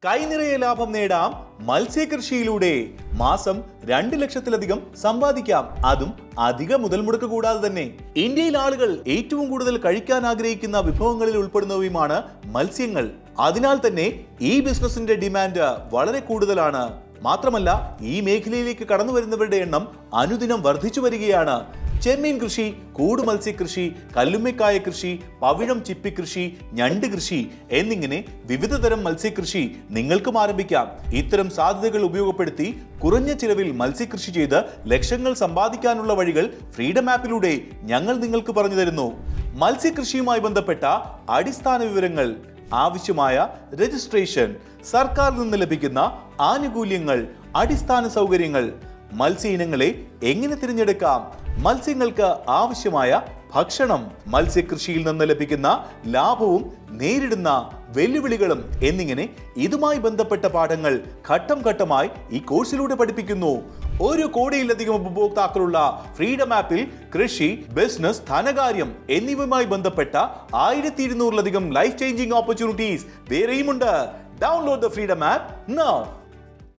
കൈനിറയെ ലാഭം നേടാം മത്സ്യകൃഷിയിലൂടെ മാസം രണ്ട് ലക്ഷത്തിലധികം സമ്പാദിക്കാം അതും അധിക മുതൽ മുടക്ക് കൂടാതെ തന്നെ ഇന്ത്യയിൽ ആളുകൾ ഏറ്റവും കൂടുതൽ കഴിക്കാൻ ആഗ്രഹിക്കുന്ന വിഭവങ്ങളിൽ ഉൾപ്പെടുന്നവയുമാണ് മത്സ്യങ്ങൾ അതിനാൽ തന്നെ ഈ ബിസിനസിന്റെ ഡിമാൻഡ് വളരെ കൂടുതലാണ് മാത്രമല്ല ഈ മേഖലയിലേക്ക് കടന്നു വരുന്നവരുടെ എണ്ണം അനുദിനം വർദ്ധിച്ചു വരികയാണ് ചെമ്മീൻ കൃഷി കൂട് മത്സ്യകൃഷി കല്ലുമ്മക്കായ കൃഷി പവിഴം ചിപ്പി കൃഷി ഞണ്ട് കൃഷി എന്നിങ്ങനെ വിവിധ തരം മത്സ്യകൃഷി നിങ്ങൾക്കും ആരംഭിക്കാം ഇത്തരം സാധ്യതകൾ ഉപയോഗപ്പെടുത്തി കുറഞ്ഞ ചിലവിൽ മത്സ്യകൃഷി ചെയ്ത് ലക്ഷങ്ങൾ സമ്പാദിക്കാനുള്ള വഴികൾ ഫ്രീഡം ആപ്പിലൂടെ ഞങ്ങൾ നിങ്ങൾക്ക് പറഞ്ഞു തരുന്നു മത്സ്യകൃഷിയുമായി ബന്ധപ്പെട്ട അടിസ്ഥാന വിവരങ്ങൾ ആവശ്യമായ രജിസ്ട്രേഷൻ സർക്കാരിൽ നിന്ന് ലഭിക്കുന്ന ആനുകൂല്യങ്ങൾ അടിസ്ഥാന സൗകര്യങ്ങൾ മത്സ്യ ഇനങ്ങളെ എങ്ങനെ തിരഞ്ഞെടുക്കാം മത്സ്യങ്ങൾക്ക് ആവശ്യമായ ഭക്ഷണം മത്സ്യകൃഷിയിൽ നിന്ന് ലഭിക്കുന്ന ലാഭവും നേരിടുന്ന വെല്ലുവിളികളും എന്നിങ്ങനെ ഇതുമായി ബന്ധപ്പെട്ട പാഠങ്ങൾ ഘട്ടം ഘട്ടമായി ഈ കോഴ്സിലൂടെ പഠിപ്പിക്കുന്നു ഒരു കോടിയിലധികം ഉപഭോക്താക്കളുള്ള ഫ്രീഡം ആപ്പിൽ കൃഷി ബിസിനസ് ധനകാര്യം എന്നിവയുമായി ബന്ധപ്പെട്ട ആയിരത്തി ഇരുന്നൂറിലധികം ലൈഫ് ചേഞ്ചിങ് ഓപ്പർച്യൂണിറ്റീസ് വേറെയുമുണ്ട് download the freedom app now